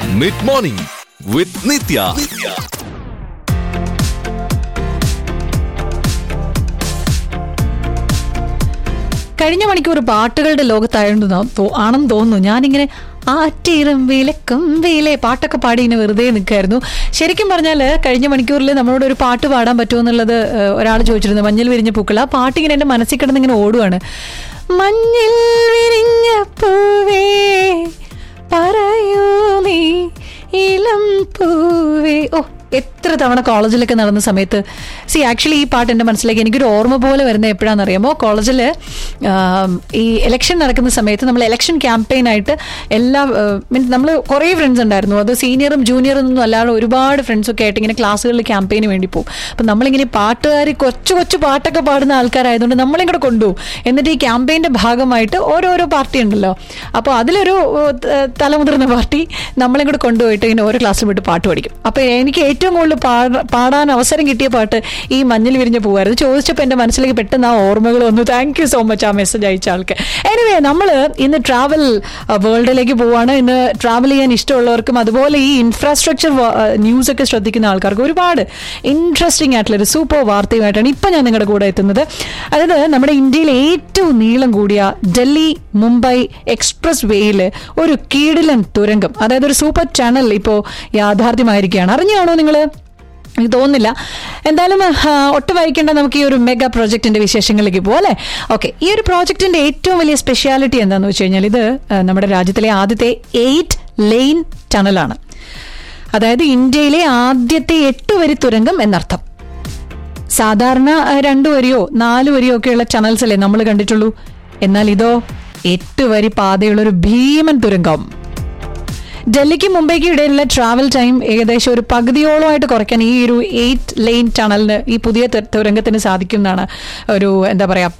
mid morning വിത്ത് നിത്യ കഴിഞ്ഞ മണിക്കൂർ പാട്ടുകളുടെ ലോകത്തായിരുന്നു തോ- ആണെന്ന് തോന്നുന്നു ഞാനിങ്ങനെ ആറ്റിറമ്പിലെ കമ്പിയിലെ പാട്ടൊക്കെ പാടി ഇങ്ങനെ വെറുതെ നിൽക്കായിരുന്നു ശരിക്കും പറഞ്ഞാൽ കഴിഞ്ഞ മണിക്കൂറിൽ നമ്മളോട് ഒരു പാട്ട് പാടാൻ പറ്റുമോ എന്നുള്ളത് ഒരാൾ ചോദിച്ചിരുന്നു മഞ്ഞൾ വിരിഞ്ഞ പൂക്കൾ ആ പാട്ട് ഇങ്ങനെ എൻ്റെ മനസ്സിൽ കിടന്ന് ഇങ്ങനെ ഓടുവാണ് മഞ്ഞൾ വിരിഞ്ഞ പൂവേ പറയൂ നീ ഇളം പൂവേ ഓ എത്ര തവണ കോളേജിലൊക്കെ നടന്ന സമയത്ത് സി ആക്ച്വലി ഈ പാട്ട് എൻ്റെ മനസ്സിലേക്ക് എനിക്കൊരു ഓർമ്മ പോലെ വരുന്ന എപ്പോഴാണെന്ന് അറിയാമോ കോളേജിൽ ഈ ഇലക്ഷൻ നടക്കുന്ന സമയത്ത് നമ്മൾ ഇലക്ഷൻ ക്യാമ്പയിനായിട്ട് എല്ലാ മീൻസ് നമ്മൾ കുറേ ഫ്രണ്ട്സ് ഉണ്ടായിരുന്നു അത് സീനിയറും ജൂനിയറും ഒന്നും അല്ലാതെ ഒരുപാട് ഫ്രണ്ട്സൊക്കെ ആയിട്ട് ഇങ്ങനെ ക്ലാസ്സുകളിൽ ക്യാമ്പയിന് വേണ്ടി പോകും അപ്പം നമ്മളിങ്ങനെ പാട്ടുകാർ കൊച്ചു കൊച്ചു പാട്ടൊക്കെ പാടുന്ന ആൾക്കാരായതുകൊണ്ട് നമ്മളും കൂടെ കൊണ്ടുപോകും എന്നിട്ട് ഈ ക്യാമ്പയിൻ്റെ ഭാഗമായിട്ട് ഓരോരോ പാർട്ടി ഉണ്ടല്ലോ അപ്പോൾ അതിലൊരു ഏഹ്, തലമുതിർന്ന പാർട്ടി നമ്മളെയും കൂടെ കൊണ്ടുപോയിട്ട് ഇങ്ങനെ ഓരോ ക്ലാസ്സിൽ വിട്ട് പാട്ട് പഠിക്കും അപ്പോൾ എനിക്ക് ഏറ്റവും കൂടുതൽ പാട- പാടാൻ അവസരം കിട്ടിയ പാട്ട് ഈ മഞ്ഞൾ വിരിഞ്ഞ പൂവായിരുന്നു ചോദിച്ചപ്പോൾ എൻ്റെ മനസ്സിലേക്ക് പെട്ടെന്ന് ആ ഓർമ്മകൾ വന്നു താങ്ക് യു സോ മച്ച് ആ മെസ്സേജ് അയച്ച ആൾക്ക് എനിവേ നമ്മൾ ഇന്ന് ട്രാവൽ വേൾഡിലേക്ക് പോവാണ് ഇന്ന് ട്രാവൽ ചെയ്യാൻ ഇഷ്ടമുള്ളവർക്കും അതുപോലെ ഈ ഇൻഫ്രാസ്ട്രക്ചർ ന്യൂസ് ഒക്കെ ശ്രദ്ധിക്കുന്ന ആൾക്കാർക്ക് ഒരുപാട് ഇൻട്രസ്റ്റിംഗ് ആയിട്ടുള്ള ഒരു സൂപ്പർ വാർത്തയുമായിട്ടാണ് ഇപ്പം ഞാൻ നിങ്ങളുടെ കൂടെ എത്തുന്നത് അതായത് നമ്മുടെ ഇന്ത്യയിലെ ഏറ്റവും നീളം കൂടിയ ഡൽഹി മുംബൈ എക്സ്പ്രസ് വേയിൽ ഒരു കീടിലൻ തുരങ്കം അതായത് ഒരു സൂപ്പർ ചാനൽ ഇപ്പോൾ യാഥാർത്ഥ്യമായിരിക്കുകയാണ് അറിഞ്ഞാണോ നിങ്ങൾ എനിക്ക് തോന്നുന്നില്ല എന്തായാലും ആ, ഒട്ടും വൈകിക്കേണ്ട നമുക്ക് ഈ ഒരു മെഗാ പ്രോജക്റ്റിന്റെ വിശേഷങ്ങളിലേക്ക് പോകാം അല്ലേ ഓക്കെ ഈ ഒരു പ്രോജക്റ്റിന്റെ ഏറ്റവും വലിയ സ്പെഷ്യാലിറ്റി എന്താണെന്ന് വെച്ച് കഴിഞ്ഞാൽ ഇത് ആ, നമ്മുടെ രാജ്യത്തിലെ ആദ്യത്തെ എയ്റ്റ് ലെയിൻ ടണലാണ് അതായത് ഇന്ത്യയിലെ ആദ്യത്തെ എട്ട് വരി തുരങ്കം എന്നർത്ഥം സാധാരണ ആ, രണ്ടു വരിയോ നാല് വരിയോ ഒക്കെയുള്ള ചാനൽസ് അല്ലേ നമ്മൾ കണ്ടിട്ടുള്ളൂ എന്നാൽ ഇതോ എട്ട് വരി പാതയുള്ള ഒരു ഭീമൻ തുരങ്കം ഡൽഹിക്കും മുംബൈക്കും ഇടയിലുള്ള ട്രാവൽ ടൈം ഏകദേശം ഒരു പകുതിയോളമായിട്ട് കുറയ്ക്കാൻ ഈ ഒരു എയ്റ്റ് ലെയിൻ ടണലിന് ഈ പുതിയ തു- തുരങ്കത്തിന് സാധിക്കും എന്നാണ് ഒരു എന്താ പറയാ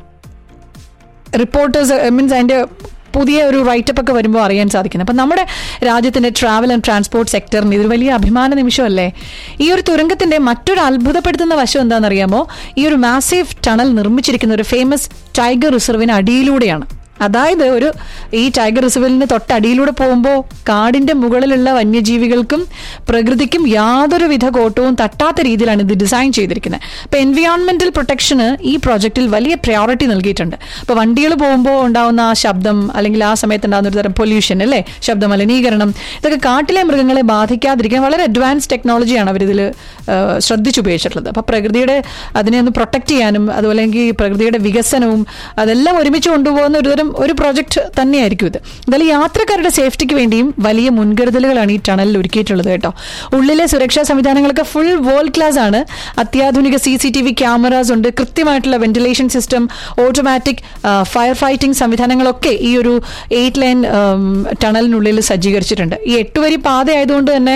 റിപ്പോർട്ടേഴ്സ് മീൻസ് അതിന്റെ പുതിയ ഒരു റൈറ്റപ്പ് ഒക്കെ വരുമ്പോൾ അറിയാൻ സാധിക്കുന്നത് അപ്പം നമ്മുടെ രാജ്യത്തിന്റെ ട്രാവൽ ആൻഡ് ട്രാൻസ്പോർട്ട് സെക്ടറിന് ഇതൊരു വലിയ അഭിമാന നിമിഷമല്ലേ ഈ ഒരു തുരങ്കത്തിന്റെ മറ്റൊരു അത്ഭുതപ്പെടുത്തുന്ന വശം എന്താണെന്നറിയാമോ ഈ ഒരു മാസീവ് ടണൽ നിർമ്മിച്ചിരിക്കുന്ന ഒരു ഫേമസ് ടൈഗർ റിസർവിന് അടിയിലൂടെയാണ് അതായത് ഒരു ഈ ടൈഗർ റിസർവിന് തൊട്ടടിയിലൂടെ പോകുമ്പോൾ കാടിന്റെ മുകളിലുള്ള വന്യജീവികൾക്കും പ്രകൃതിക്കും യാതൊരു വിധ കോട്ടവും തട്ടാത്ത രീതിയിലാണ് ഇത് ഡിസൈൻ ചെയ്തിരിക്കുന്നത് അപ്പൊ എൻവയോൺമെന്റൽ പ്രൊട്ടക്ഷന് ഈ പ്രോജക്റ്റിൽ വലിയ പ്രയോറിറ്റി നൽകിയിട്ടുണ്ട് അപ്പൊ വണ്ടികൾ പോകുമ്പോൾ ഉണ്ടാവുന്ന ആ ശബ്ദം അല്ലെങ്കിൽ ആ സമയത്ത് ഉണ്ടാകുന്ന ഒരു തരം പൊല്യൂഷൻ അല്ലേ ശബ്ദ മലിനീകരണം ഇതൊക്കെ കാട്ടിലെ മൃഗങ്ങളെ ബാധിക്കാതിരിക്കാൻ വളരെ അഡ്വാൻസ് ടെക്നോളജിയാണ് അവരിതിൽ ശ്രദ്ധിച്ചുപയോഗിച്ചിട്ടുള്ളത് അപ്പൊ പ്രകൃതിയുടെ അതിനെ ഒന്ന് പ്രൊട്ടക്ട് ചെയ്യാനും അതുപോലെ ഈ പ്രകൃതിയുടെ വികസനവും അതെല്ലാം ഒരുമിച്ച് കൊണ്ടുപോകുന്ന ഒരുതരം ഒരു പ്രോജക്റ്റ് തന്നെയായിരിക്കും ഇത് എന്തായാലും യാത്രക്കാരുടെ സേഫ്റ്റിക്ക് വേണ്ടിയും വലിയ മുൻകരുതലുകളാണ് ഈ ടണലിൽ ഒരുക്കിയിട്ടുള്ളത് കേട്ടോ ഉള്ളിലെ സുരക്ഷാ സംവിധാനങ്ങളൊക്കെ ഫുൾ വേൾഡ് ക്ലാസ് ആണ് അത്യാധുനിക C C T V cameras ഉണ്ട് കൃത്യമായിട്ടുള്ള ventilation system automatic fire fighting സംവിധാനങ്ങളൊക്കെ ഈ ഒരു എയ്റ്റ് ലൈൻ ടണലിനുള്ളിൽ സജ്ജീകരിച്ചിട്ടുണ്ട് ഈ എട്ടുവരി പാത ആയതുകൊണ്ട് തന്നെ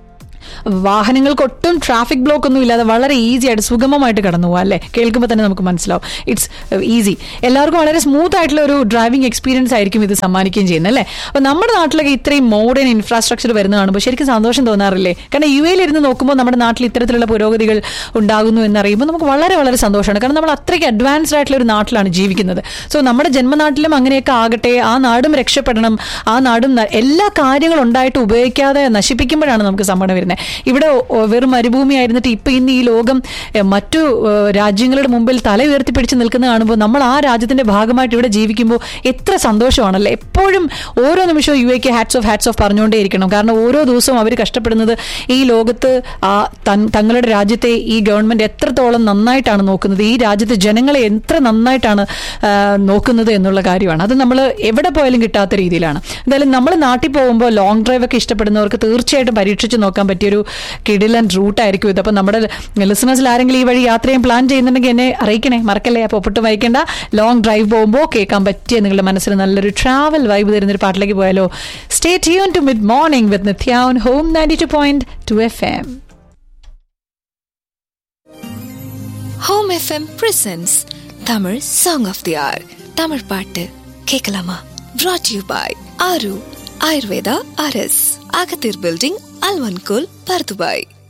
വാഹനങ്ങൾക്ക് ഒട്ടും ട്രാഫിക് ബ്ലോക്ക് ഒന്നും ഇല്ലാതെ വളരെ ഈസി ആയിട്ട് സുഗമമായിട്ട് കടന്നു പോകാം അല്ലേ കേൾക്കുമ്പോൾ തന്നെ നമുക്ക് മനസ്സിലാവും ഇറ്റ്സ് ഈസി എല്ലാവർക്കും വളരെ സ്മൂത്ത് ആയിട്ടുള്ള ഒരു ഡ്രൈവിംഗ് എക്സ്പീരിയൻസ് ആയിരിക്കും ഇത് സമ്മാനിക്കുകയും ചെയ്യുന്നത് അല്ലേ അപ്പോൾ നമ്മുടെ നാട്ടിലൊക്കെ ഇത്രയും മോഡേൺ ഇൻഫ്രാസ്ട്രക്ചർ വരുന്ന കാണുമ്പോൾ ശരിക്കും സന്തോഷം തോന്നാറില്ലേ കാരണം യു എയിൽ ഇരുന്ന് നോക്കുമ്പോൾ നമ്മുടെ നാട്ടിൽ ഇത്തരത്തിലുള്ള പുരോഗതികൾ ഉണ്ടാകുന്നു എന്നറിയുമ്പോൾ നമുക്ക് വളരെ വളരെ സന്തോഷമാണ് കാരണം നമ്മൾ അത്രയ്ക്ക് അഡ്വാൻസ്ഡ് ആയിട്ടുള്ള ഒരു നാട്ടിലാണ് ജീവിക്കുന്നത് സോ നമ്മുടെ ജന്മനാട്ടിലും അങ്ങനെയൊക്കെ ആകട്ടെ ആ നാടും രക്ഷപ്പെടണം ആ നാടും ന- എല്ലാ കാര്യങ്ങളും ഉണ്ടായിട്ട് ഉപയോഗിക്കാതെ നശിപ്പിക്കുമ്പോഴാണ് നമുക്ക് സമ്മതം വരുന്നത് ഇവിടെ ഒ- വെറും മരുഭൂമി ആയിരുന്നിട്ട് ഇപ്പൊ ഇന്ന് ഈ ലോകം എ, മറ്റു ഏ, രാജ്യങ്ങളുടെ മുമ്പിൽ തല ഉയർത്തിപ്പിടിച്ച് നിൽക്കുന്ന കാണുമ്പോൾ നമ്മൾ ആ രാജ്യത്തിന്റെ ഭാഗമായിട്ട് ഇവിടെ ജീവിക്കുമ്പോൾ എത്ര സന്തോഷമാണല്ലേ എപ്പോഴും ഓരോ നിമിഷവും യു എക്ക് ഹാറ്റ്സ് ഓഫ് ഹാറ്റ്സ് ഓഫ് പറഞ്ഞുകൊണ്ടേയിരിക്കണം കാരണം ഓരോ ദിവസവും അവർ കഷ്ടപ്പെടുന്നത് ഈ ലോകത്ത് ആ തൻ- തങ്ങളുടെ രാജ്യത്തെ ഈ ഗവൺമെന്റ് എത്രത്തോളം നന്നായിട്ടാണ് നോക്കുന്നത് ഈ രാജ്യത്തെ ജനങ്ങളെ എത്ര നന്നായിട്ടാണ് ആ, നോക്കുന്നത് എന്നുള്ള കാര്യമാണ് അത് നമ്മൾ എവിടെ പോയാലും കിട്ടാത്ത രീതിയിലാണ് എന്തായാലും നമ്മൾ നാട്ടിൽ പോകുമ്പോൾ ലോങ് ഡ്രൈവ് ഒക്കെ ഇഷ്ടപ്പെടുന്നവർക്ക് തീർച്ചയായിട്ടും പരീക്ഷിച്ച് നോക്കാൻ പറ്റിയൊരു കിടിലൻ റൂട്ടായിരിക്കും ഇത് അപ്പം നമ്മുടെ ലിസണേഴ്സിൽ ആരെങ്കിലും ഈ വഴി യാത്ര ചെയ്യാൻ പ്ലാൻ ചെയ്യുന്നുണ്ടെങ്കിൽ എന്നെ അറിയിക്കണേ മറക്കല്ലേ അപ്പോൾ ഒപ്പിട്ട് വായിക്കേണ്ട ലോങ് ഡ്രൈവ് പോകുമ്പോൾ കേൾക്കാൻ പറ്റിയ നിങ്ങളുടെ മനസ്സിൽ നല്ലൊരു ട്രാവൽ വൈബ് തരുന്നൊരു പാട്ടിലേക്ക് പോയാലോ stay tune to mid morning with നിത്യാൻ home ninety two point two F M home FM presents Tamil song of the hour Tamil பாட்டு கேட்கலாமா brought யூ பாய் ஆரு ஆயுர்வேதா அரஸ் அகத்தீர் பில்டிங் அல்வன்கோல் பர்துபாய்